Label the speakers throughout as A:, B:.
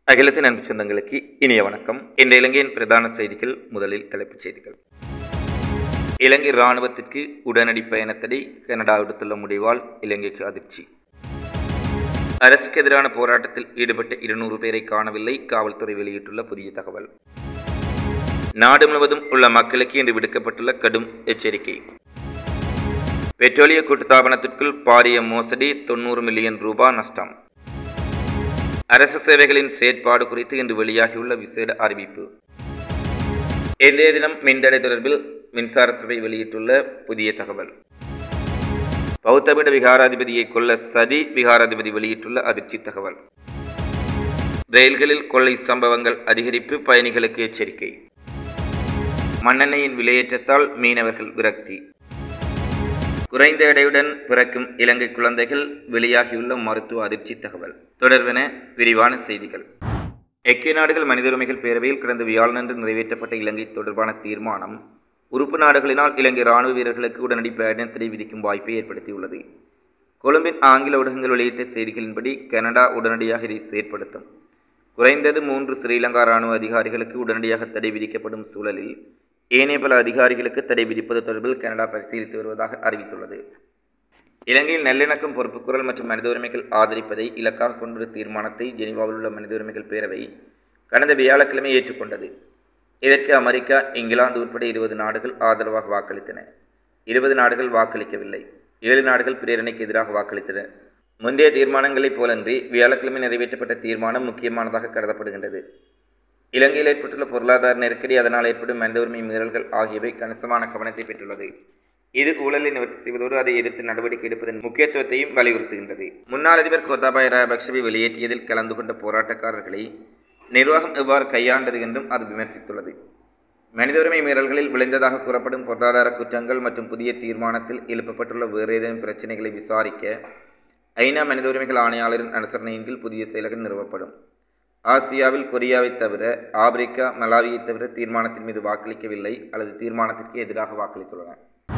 A: அகிலத்தின் அன்பு சொந்தங்களுக்கு இனிய வணக்கம் இந்த இலங்கையின் பிரதான செய்திகள் முதலில் தலைப்புச் செய்திகள் இலங்கை இராணுவத்திற்கு உடனடி பயணத்தடை கனடா விடுத்துள்ள முடிவால் இலங்கைக்கு அதிர்ச்சி அரசுக்கு எதிரான போராட்டத்தில் ஈடுபட்ட இருநூறு பேரை காணவில்லை காவல்துறை வெளியிட்டுள்ள புதிய தகவல் நாடு முழுவதும் உள்ள மக்களுக்கு இன்று விடுக்கப்பட்டுள்ள கடும் எச்சரிக்கை பெட்ரோலிய கூட்டுத்தாபனத்திற்குள் பாரிய மோசடி தொண்ணூறு மில்லியன் ரூபாய் நஷ்டம் அரசு சேவைகளின் செயற்பாடு குறித்து இன்று வெளியாகியுள்ள விசேட அறிவிப்பு இன்றைய தினம் மின்தடை தொடர்பில் மின்சார சபை வெளியிட்டுள்ள புதிய தகவல் பௌத்தபிட விகாராதிபதியை கொல்ல சதி விகாராதிபதி வெளியிட்டுள்ள அதிர்ச்சி தகவல் ரயில்களில் கொள்ளை சம்பவங்கள் அதிகரிப்பு பயணிகளுக்கு எச்சரிக்கை மண்ணெண்ணெயின் விலையேற்றத்தால் மீனவர்கள் விரக்தி குறைந்த எடையுடன் பிறக்கும் இலங்கை குழந்தைகள் வெளியாகியுள்ள மருத்துவ அதிர்ச்சி தகவல் தொடர்பென விரிவான செய்திகள் ஐக்கிய நாடுகள் மனித உரிமைகள் பேரவையில் கடந்த வியாழனன்று நிறைவேற்றப்பட்ட இலங்கை தொடர்பான தீர்மானம் உறுப்பு நாடுகளினால் இலங்கை இராணுவ வீரர்களுக்கு உடனடி பயணத்தடை விதிக்கும் வாய்ப்பை ஏற்படுத்தியுள்ளது கொழும்பின் ஆங்கில ஊடகங்கள் வெளியிட்ட செய்திகளின்படி கனடா உடனடியாக இதை செயற்படுத்தும் குறைந்தது மூன்று ஸ்ரீலங்கா இராணுவ அதிகாரிகளுக்கு உடனடியாக தடை விதிக்கப்படும் சூழலில் ஏனைய பல அதிகாரிகளுக்கு தடை விதிப்பது தொடர்பில் கனடா பரிசீலித்து வருவதாக அறிவித்துள்ளது இலங்கையில் நல்லிணக்கம் பொறுப்புக்குரல் மற்றும் மனித உரிமைகள் ஆதரிப்பதை இலக்காக கொண்டுள்ள தீர்மானத்தை ஜெனீவாவில் உள்ள மனித உரிமைகள் பேரவை கடந்த வியாழக்கிழமை ஏற்றுக்கொண்டது இதற்கு அமெரிக்கா இங்கிலாந்து உட்பட இருபது நாடுகள் ஆதரவாக வாக்களித்தன இருபது நாடுகள் வாக்களிக்கவில்லை ஏழு நாடுகள் பிரேரணைக்கு எதிராக வாக்களித்தன முந்தைய தீர்மானங்களைப் போலன்றி வியாழக்கிழமை நிறைவேற்றப்பட்ட தீர்மானம் முக்கியமானதாக கருதப்படுகின்றது இலங்கையில் ஏற்பட்டுள்ள பொருளாதார நெருக்கடி அதனால் ஏற்படும் மனித உரிமை மீறல்கள் ஆகியவை கணிசமான கவனத்தை பெற்றுள்ளது இது ஊழலை நிவர்த்தி செய்வதோடு அதை எதிர்த்து நடவடிக்கை எடுப்பதன் முக்கியத்துவத்தையும் வலியுறுத்துகின்றது முன்னாள் அதிபர் கோத்தாபாய ராஜபக்சவை வெளியேற்றியதில் கலந்து கொண்ட போராட்டக்காரர்களை நிர்வாகம் எவ்வாறு கையாண்டது என்றும் அது விமர்சித்துள்ளது மனித உரிமை மீறல்களில் விளைந்ததாக கூறப்படும் பொருளாதார குற்றங்கள் மற்றும் புதிய தீர்மானத்தில் எழுப்பப்பட்டுள்ள வேறு ஏதேனும் பிரச்சினைகளை விசாரிக்க ஐநா மனித உரிமைகள் ஆணையாளரின் அனுசரணையின் கீழ் புதிய செயலகம் நிறுவப்படும் ஆசியாவில் கொரியாவை தவிர ஆப்பிரிக்கா மலாவியை தவிர தீர்மானத்தின் மீது வாக்களிக்கவில்லை அல்லது தீர்மானத்திற்கு எதிராக வாக்களித்துள்ளன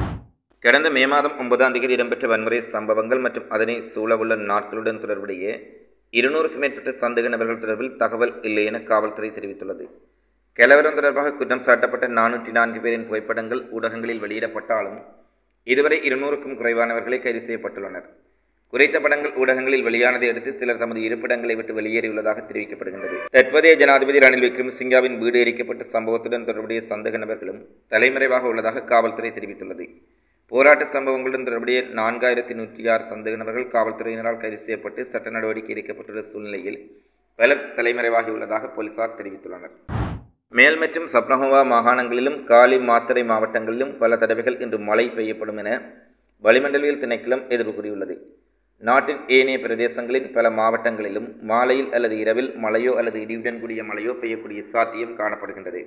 A: கடந்த மே மாதம் ஒன்பதாம் தேதி இடம்பெற்ற வன்முறை சம்பவங்கள் மற்றும் அதனை சூழவுள்ள நாட்களுடன் தொடர்புடைய இருநூறுக்கும் மேற்பட்ட சந்தேக நபர்கள் தொடர்பில் தகவல் இல்லை என காவல்துறை தெரிவித்துள்ளது கலவரம் தொடர்பாக குற்றம் சாட்டப்பட்ட நானூற்றி நான்கு பேரின் புகைப்படங்கள் ஊடகங்களில் வெளியிடப்பட்டாலும் இதுவரை இருநூறுக்கும் குறைவானவர்களே கைது செய்யப்பட்டுள்ளனர் குறித்த படங்கள் ஊடகங்களில் வெளியானதை அடுத்து சிலர் தமது இருப்பிடங்களை விட்டு வெளியேறியுள்ளதாக தெரிவிக்கப்படுகின்றது தற்போதைய ஜனாதிபதி ரணில் விக்ரமசிங்காவின் வீடு எரிக்கப்பட்ட சம்பவத்துடன் தொடர்புடைய சந்தேக நபர்களும் தலைமறைவாக உள்ளதாக காவல்துறை தெரிவித்துள்ளது போராட்ட சம்பவங்களுடன் தொடர்புடைய நான்காயிரத்தி நூற்றி ஆறு சந்தேக நபர்கள் காவல்துறையினரால் கைது செய்யப்பட்டு சட்ட நடவடிக்கை எடுக்கப்பட்டுள்ள சூழ்நிலையில் பலர் தலைமறைவாகியுள்ளதாக போலீசார் தெரிவித்துள்ளனர் மேல் மற்றும் சப்ரஹோவா மாகாணங்களிலும் காலி மாத்தறை மாவட்டங்களிலும் பல தடவைகள் இன்று மழை பெய்யப்படும் என வளிமண்டலவியல் திணைக்களம் எதிர்ப்பு கூறியுள்ளது நாட்டின் ஏனைய பிரதேசங்களின் பல மாவட்டங்களிலும் மாலையில் அல்லது இரவில் மழையோ அல்லது இடியுடன் கூடிய மழையோ பெய்யக்கூடிய சாத்தியம் காணப்படுகின்றது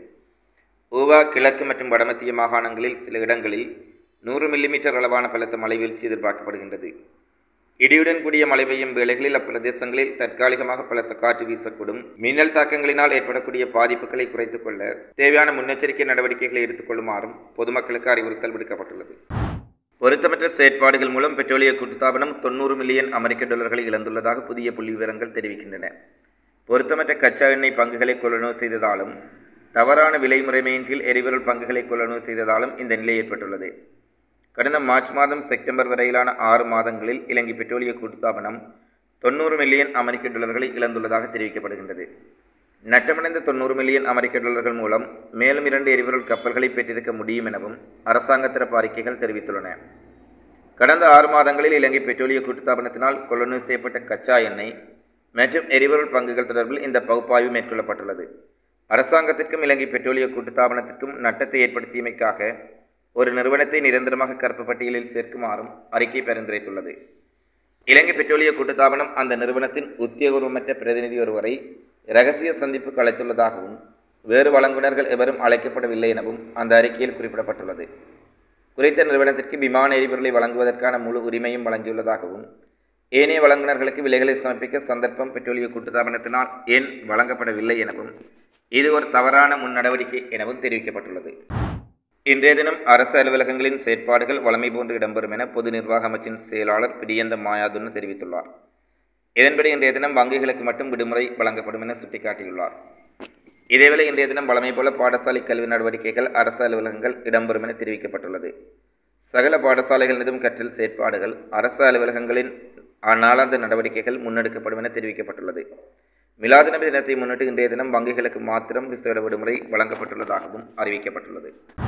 A: ஊவா கிழக்கு மற்றும் வடமத்திய மாகாணங்களில் சில இடங்களில் நூறு மில்லிமீட்டர் அளவான பலத்த மழை வீழ்ச்சி எதிர்பார்க்கப்படுகின்றது இடியுடன் கூடிய மழை பெய்யும் வேளைகளில் அப்பிரதேசங்களில் தற்காலிகமாக பலத்த காற்று வீசக்கூடும் மின்னல் தாக்கங்களினால் ஏற்படக்கூடிய பாதிப்புகளை குறைத்துக் கொள்ள தேவையான முன்னெச்சரிக்கை நடவடிக்கைகளை எடுத்துக்கொள்ளுமாறும் பொதுமக்களுக்கு அறிவுறுத்தல் விடுக்கப்பட்டுள்ளது பொருத்தமற்ற செயற்பாடுகள் மூலம் பெட்ரோலிய கூட்டுத்தாபனம் தொண்ணூறு மில்லியன் அமெரிக்க டாலர்களை இழந்துள்ளதாக புதிய புள்ளி விவரங்கள் தெரிவிக்கின்றன பொருத்தமற்ற கச்சா எண்ணெய் பங்குகளை கொள்ளனவு செய்ததாலும் தவறான விலை முறைமையின் கீழ் எரிபொருள் பங்குகளை கொள்ளனவு செய்ததாலும் இந்த நிலை ஏற்பட்டுள்ளது கடந்த மார்ச் மாதம் செப்டம்பர் வரையிலான ஆறு மாதங்களில் இலங்கை பெட்ரோலிய கூட்டுத்தாபனம் தொண்ணூறு மில்லியன் அமெரிக்க டாலர்களை இழந்துள்ளதாக தெரிவிக்கப்படுகின்றது நட்டமடைந்த தொண்ணூறு மில்லியன் அமெரிக்க டாலர்கள் மூலம் மேலும் இரண்டு எரிபொருள் கப்பல்களை பெற்றிருக்க முடியும் எனவும் அரசாங்க தரப்பு அறிக்கைகள் தெரிவித்துள்ளன கடந்த ஆறு மாதங்களில் இலங்கை பெட்ரோலிய கூட்டுத்தாபனத்தினால் கொள்ளனவு செய்யப்பட்ட கச்சா எண்ணெய் மற்றும் எரிபொருள் பங்குகள் தொடர்பில் இந்த பகுப்பாய்வு மேற்கொள்ளப்பட்டுள்ளது அரசாங்கத்திற்கும் இலங்கை பெட்ரோலிய கூட்டுத்தாபனத்திற்கும் நட்டத்தை ஏற்படுத்தியமைக்காக ஒரு நிறுவனத்தை நிரந்தரமாக கருப்பு பட்டியலில் சேர்க்குமாறும் அறிக்கை பரிந்துரைத்துள்ளது இலங்கை பெட்ரோலிய கூட்டுத்தாபனம் அந்த நிறுவனத்தின் உத்தியோகபூர்வமற்ற பிரதிநிதி ஒருவரை இரகசிய சந்திப்புக்கு அழைத்துள்ளதாகவும் வேறு வழங்குனர்கள் எவரும் அழைக்கப்படவில்லை எனவும் அந்த அறிக்கையில் குறிப்பிடப்பட்டுள்ளது குறித்த நிறுவனத்திற்கு விமான எரிபொருளை வழங்குவதற்கான முழு உரிமையும் வழங்கியுள்ளதாகவும் ஏனைய வழங்குனர்களுக்கு விலைகளை சமர்ப்பிக்க சந்தர்ப்பம் பெட்ரோலிய கூட்டுத்தாபனத்தினால் ஏன் வழங்கப்படவில்லை எனவும் இது ஒரு தவறான முன்னடவடிக்கை எனவும் தெரிவிக்கப்பட்டுள்ளது இன்றைய தினம் அரசு அலுவலகங்களின் செயற்பாடுகள் வழமை போன்று இடம்பெறும் என பொது நிர்வாக அமைச்சின் செயலாளர் பிரியந்த மாயாதுன்னு தெரிவித்துள்ளார் இதன்படி இன்றைய தினம் வங்கிகளுக்கு மட்டும் விடுமுறை வழங்கப்படும் என சுட்டிக்காட்டியுள்ளார் இதேவேளை இன்றைய தினம் வழமை போல பாடசாலை கல்வி நடவடிக்கைகள் அரசு அலுவலகங்கள் இடம்பெறும் என தெரிவிக்கப்பட்டுள்ளது சகல பாடசாலைகள் மீதும் கற்றல் செயற்பாடுகள் அரசு அலுவலகங்களின் நாளாந்த நடவடிக்கைகள் முன்னெடுக்கப்படும் என தெரிவிக்கப்பட்டுள்ளது மிலாது நபி தினத்தை முன்னிட்டு இன்றைய தினம் வங்கிகளுக்கு மாத்திரம் விசேட விடுமுறை வழங்கப்பட்டுள்ளதாகவும் அறிவிக்கப்பட்டுள்ளது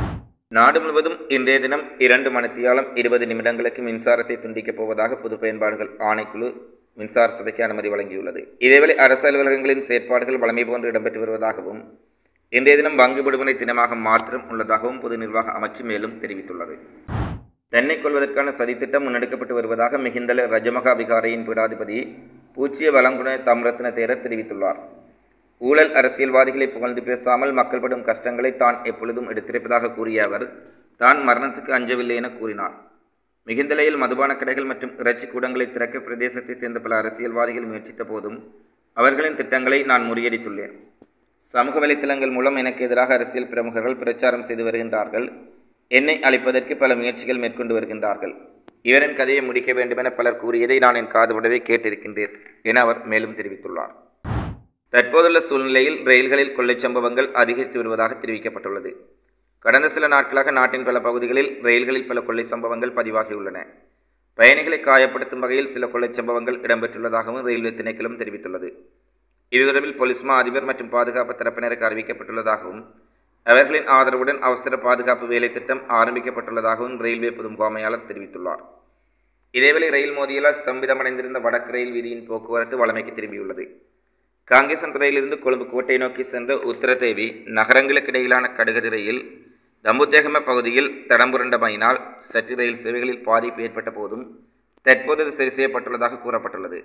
A: நாடு முழுவதும் இன்றைய தினம் இரண்டு மணித்தியாலம் இருபது நிமிடங்களுக்கு மின்சாரத்தை துண்டிக்கப் போவதாக பொது பயன்பாடுகள் ஆணைக்குழு மின்சார சபைக்கு அனுமதி வழங்கியுள்ளது இதேவேளை அரசு அலுவலகங்களின் செயற்பாடுகள் வழமை போன்று இடம்பெற்று வருவதாகவும் இன்றைய தினம் வங்கி விடுமுறை தினமாக மாத்திரம் உள்ளதாகவும் பொது நிர்வாக அமைச்சு மேலும் தெரிவித்துள்ளது தென்னை கொள்வதற்கான சதித்திட்டம் முன்னெடுக்கப்பட்டு வருவதாக மிகுந்தல ரஜமகா விகாரையின் பீடாதிபதி பூச்சிய வளங்குண தம்ரத்ன தேரர் தெரிவித்துள்ளார் ஊழல் அரசியல்வாதிகளை புகழ்ந்து பேசாமல் மக்கள் படும் கஷ்டங்களை தான் எப்பொழுதும் எடுத்திருப்பதாக கூறிய அவர் தான் மரணத்துக்கு அஞ்சவில்லை என கூறினார் மிகுந்தலையில் மதுபான கடைகள் மற்றும் இறைச்சி கூடங்களை திறக்க பிரதேசத்தைச் சேர்ந்த பல அரசியல்வாதிகள் முயற்சித்த போதும் அவர்களின் திட்டங்களை நான் முறியடித்துள்ளேன் சமூக வலைத்தளங்கள் மூலம் எனக்கு எதிராக அரசியல் பிரமுகர்கள் பிரச்சாரம் செய்து வருகின்றார்கள் என்னை அழிப்பதற்கு பல முயற்சிகள் மேற்கொண்டு வருகின்றார்கள் இவரின் கதையை முடிக்க வேண்டுமென பலர் கூறியதை நான் என் காதுபடவே கேட்டிருக்கின்றேன் என அவர் மேலும் தெரிவித்துள்ளார் தற்போதுள்ள சூழ்நிலையில் ரயில்களில் கொள்ளைச் சம்பவங்கள் அதிகரித்து வருவதாக தெரிவிக்கப்பட்டுள்ளது கடந்த சில நாட்களாக நாட்டின் பல பகுதிகளில் ரயில்களில் பல கொள்ளை சம்பவங்கள் பதிவாகியுள்ளன பயணிகளை காயப்படுத்தும் வகையில் சில கொள்ளைச் சம்பவங்கள் இடம்பெற்றுள்ளதாகவும் ரயில்வே திணைக்களம் தெரிவித்துள்ளது இது தொடர்பில் போலீஸ் மா அதிபர் மற்றும் பாதுகாப்பு தரப்பினருக்கு அறிவிக்கப்பட்டுள்ளதாகவும் அவர்களின் ஆதரவுடன் அவசர பாதுகாப்பு வேலை திட்டம் ஆரம்பிக்கப்பட்டுள்ளதாகவும் ரயில்வே பொது முகாமையாளர் தெரிவித்துள்ளார் இதேவேளை ரயில் மோதியலால் ஸ்தம்பிதமடைந்திருந்த வடக்கு ரயில் வீதியின் போக்குவரத்து வளமைக்கு திரும்பியுள்ளது காங்கேசன் துறையிலிருந்து கொழும்பு கோட்டை நோக்கி சென்ற உத்தரதேவி நகரங்களுக்கு இடையிலான கடுகதி ரயில் தம்புத்தேகம பகுதியில் தடம்புரண்டமையினால் சற்று ரயில் சேவைகளில் பாதிப்பு ஏற்பட்ட போதும் தற்போது அது சரி செய்யப்பட்டுள்ளதாக கூறப்பட்டுள்ளது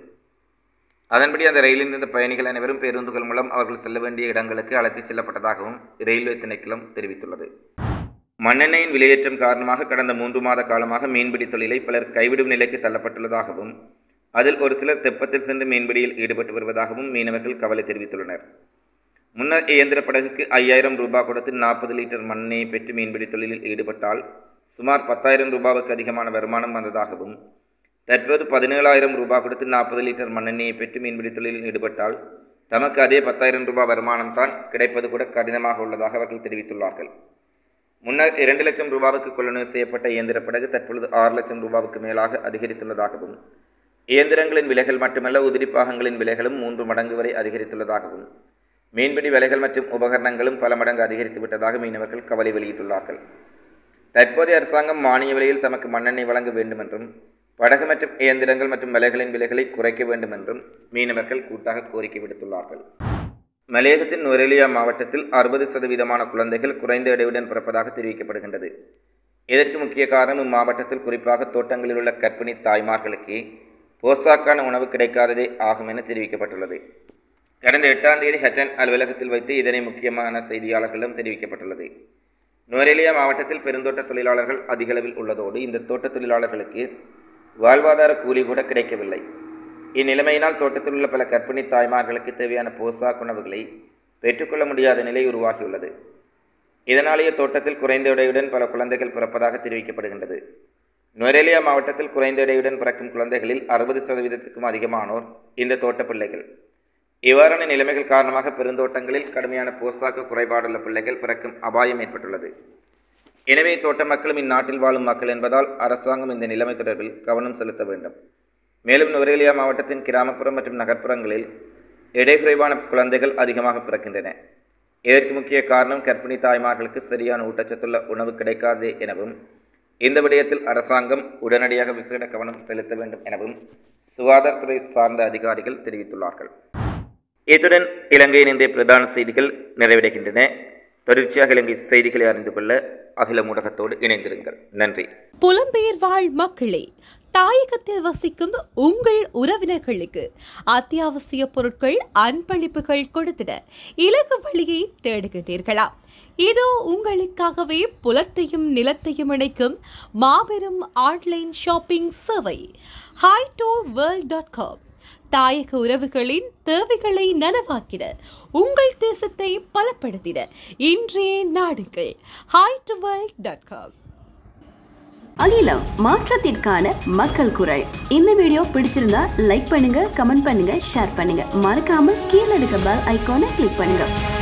A: அதன்படி அந்த ரயிலில் இருந்த பயணிகள் அனைவரும் பேருந்துகள் மூலம் அவர்கள் செல்ல வேண்டிய இடங்களுக்கு அழைத்துச் செல்லப்பட்டதாகவும் ரயில்வே திணைக்களம் தெரிவித்துள்ளது மண்ணெண்ணெயின் விலையேற்றம் காரணமாக கடந்த மூன்று மாத காலமாக மீன்பிடி தொழிலை பலர் கைவிடும் நிலைக்கு தள்ளப்பட்டுள்ளதாகவும் அதில் ஒரு சிலர் தெப்பத்தில் சென்று மீன்பிடியில் ஈடுபட்டு வருவதாகவும் மீனவர்கள் கவலை தெரிவித்துள்ளனர் முன்னர் இயந்திர படகுக்கு ஐயாயிரம் ரூபாய் கொடுத்து நாற்பது லிட்டர் மண்ணெண்ணெயை பெற்று மீன்பிடி தொழிலில் ஈடுபட்டால் சுமார் பத்தாயிரம் ரூபாவுக்கு அதிகமான வருமானம் வந்ததாகவும் தற்போது பதினேழாயிரம் ரூபாய் கொடுத்து நாற்பது லிட்டர் மண்ணெண்ணெயை பெற்று மீன்பிடி தொழிலில் ஈடுபட்டால் தமக்கு அதே பத்தாயிரம் ரூபாய் வருமானம் தான் கிடைப்பது கூட கடினமாக உள்ளதாக அவர்கள் தெரிவித்துள்ளார்கள் முன்னர் இரண்டு லட்சம் ரூபாவுக்கு கொள்ளுநர் செய்யப்பட்ட இயந்திர படகு தற்பொழுது ஆறு லட்சம் ரூபாவுக்கு மேலாக அதிகரித்துள்ளதாகவும் இயந்திரங்களின் விலைகள் மட்டுமல்ல உதிரிப்பாகங்களின் விலைகளும் மூன்று மடங்கு வரை அதிகரித்துள்ளதாகவும் மீன்பிடி விலைகள் மற்றும் உபகரணங்களும் பல மடங்கு அதிகரித்து விட்டதாக மீனவர்கள் கவலை வெளியிட்டுள்ளார்கள் தற்போதைய அரசாங்கம் மானிய விலையில் தமக்கு மண்ணெண்ணெய் வழங்க வேண்டும் என்றும் படகு மற்றும் இயந்திரங்கள் மற்றும் விலைகளின் விலைகளை குறைக்க வேண்டும் என்றும் மீனவர்கள் கூட்டாக கோரிக்கை விடுத்துள்ளார்கள் மலையகத்தின் நுரேலியா மாவட்டத்தில் அறுபது சதவீதமான குழந்தைகள் குறைந்த எடையுடன் பிறப்பதாக தெரிவிக்கப்படுகின்றது இதற்கு முக்கிய காரணம் இம்மாவட்டத்தில் குறிப்பாக தோட்டங்களில் உள்ள கர்ப்பிணி தாய்மார்களுக்கு போசாக்கான உணவு கிடைக்காததே ஆகும் என தெரிவிக்கப்பட்டுள்ளது கடந்த எட்டாம் தேதி ஹட்டன் அலுவலகத்தில் வைத்து இதனை முக்கியமான செய்தியாளர்களிடம் தெரிவிக்கப்பட்டுள்ளது நுவரெலியா மாவட்டத்தில் பெருந்தோட்ட தொழிலாளர்கள் அதிகளவில் உள்ளதோடு இந்த தோட்ட தொழிலாளர்களுக்கு வாழ்வாதார கூலி கூட கிடைக்கவில்லை இந்நிலைமையினால் தோட்டத்தில் உள்ள பல கர்ப்பிணி தாய்மார்களுக்கு தேவையான போசாக் உணவுகளை பெற்றுக்கொள்ள முடியாத நிலை உருவாகியுள்ளது இதனாலேயே தோட்டத்தில் குறைந்த எடையுடன் பல குழந்தைகள் பிறப்பதாக தெரிவிக்கப்படுகின்றது நுவரெலியா மாவட்டத்தில் குறைந்த எடையுடன் பிறக்கும் குழந்தைகளில் அறுபது சதவீதத்துக்கும் அதிகமானோர் இந்த தோட்ட பிள்ளைகள் இவ்வாறான நிலைமைகள் காரணமாக பெருந்தோட்டங்களில் கடுமையான போசாக்கு குறைபாடுள்ள பிள்ளைகள் பிறக்கும் அபாயம் ஏற்பட்டுள்ளது எனவே தோட்ட மக்களும் இந்நாட்டில் வாழும் மக்கள் என்பதால் அரசாங்கம் இந்த நிலைமை தொடர்பில் கவனம் செலுத்த வேண்டும் மேலும் நுவரேலியா மாவட்டத்தின் கிராமப்புறம் மற்றும் நகர்ப்புறங்களில் எடை குறைவான குழந்தைகள் அதிகமாக பிறக்கின்றன இதற்கு முக்கிய காரணம் கர்ப்பிணி தாய்மார்களுக்கு சரியான ஊட்டச்சத்துள்ள உணவு கிடைக்காதே எனவும் இந்த விடயத்தில் அரசாங்கம் உடனடியாக விசேட கவனம் செலுத்த வேண்டும் எனவும் சுகாதாரத்துறை சார்ந்த அதிகாரிகள் தெரிவித்துள்ளார்கள் இத்துடன் இலங்கையின் இன்றைய பிரதான செய்திகள் நிறைவடைகின்றன தொடர்ச்சியாக இலங்கை செய்திகளை அறிந்து கொள்ள அகில ஊடகத்தோடு இணைந்திருங்கள் நன்றி
B: புலம்பெயர் வாழ் மக்களே தாயகத்தில் வசிக்கும் உங்கள் உறவினர்களுக்கு அத்தியாவசிய பொருட்கள் அன்பளிப்புகள் கொடுத்திட இலகு வழியை தேடுகின்றீர்களா இதோ உங்களுக்காகவே புலத்தையும் நிலத்தையும் இணைக்கும் மாபெரும் ஆன்லைன் ஷாப்பிங் சேவை ஹைடோ வேர்ல்ட் டாட் காம் தாயக உறவுகளின் தேவைகளை நனவாக்கிட உங்கள் தேசத்தை பலப்படுத்திட இன்றைய நாடுகள் ஹைட் வேர்ல்ட் டாட் காம்
C: அகிலம் மாற்றத்திற்கான மக்கள் குரல் இந்த வீடியோ பிடிச்சிருந்தா லைக் பண்ணுங்க கமெண்ட் பண்ணுங்க ஷேர் பண்ணுங்க மறக்காம கீழே இருக்க பெல் ஐகானை கிளிக் பண்ணுங்க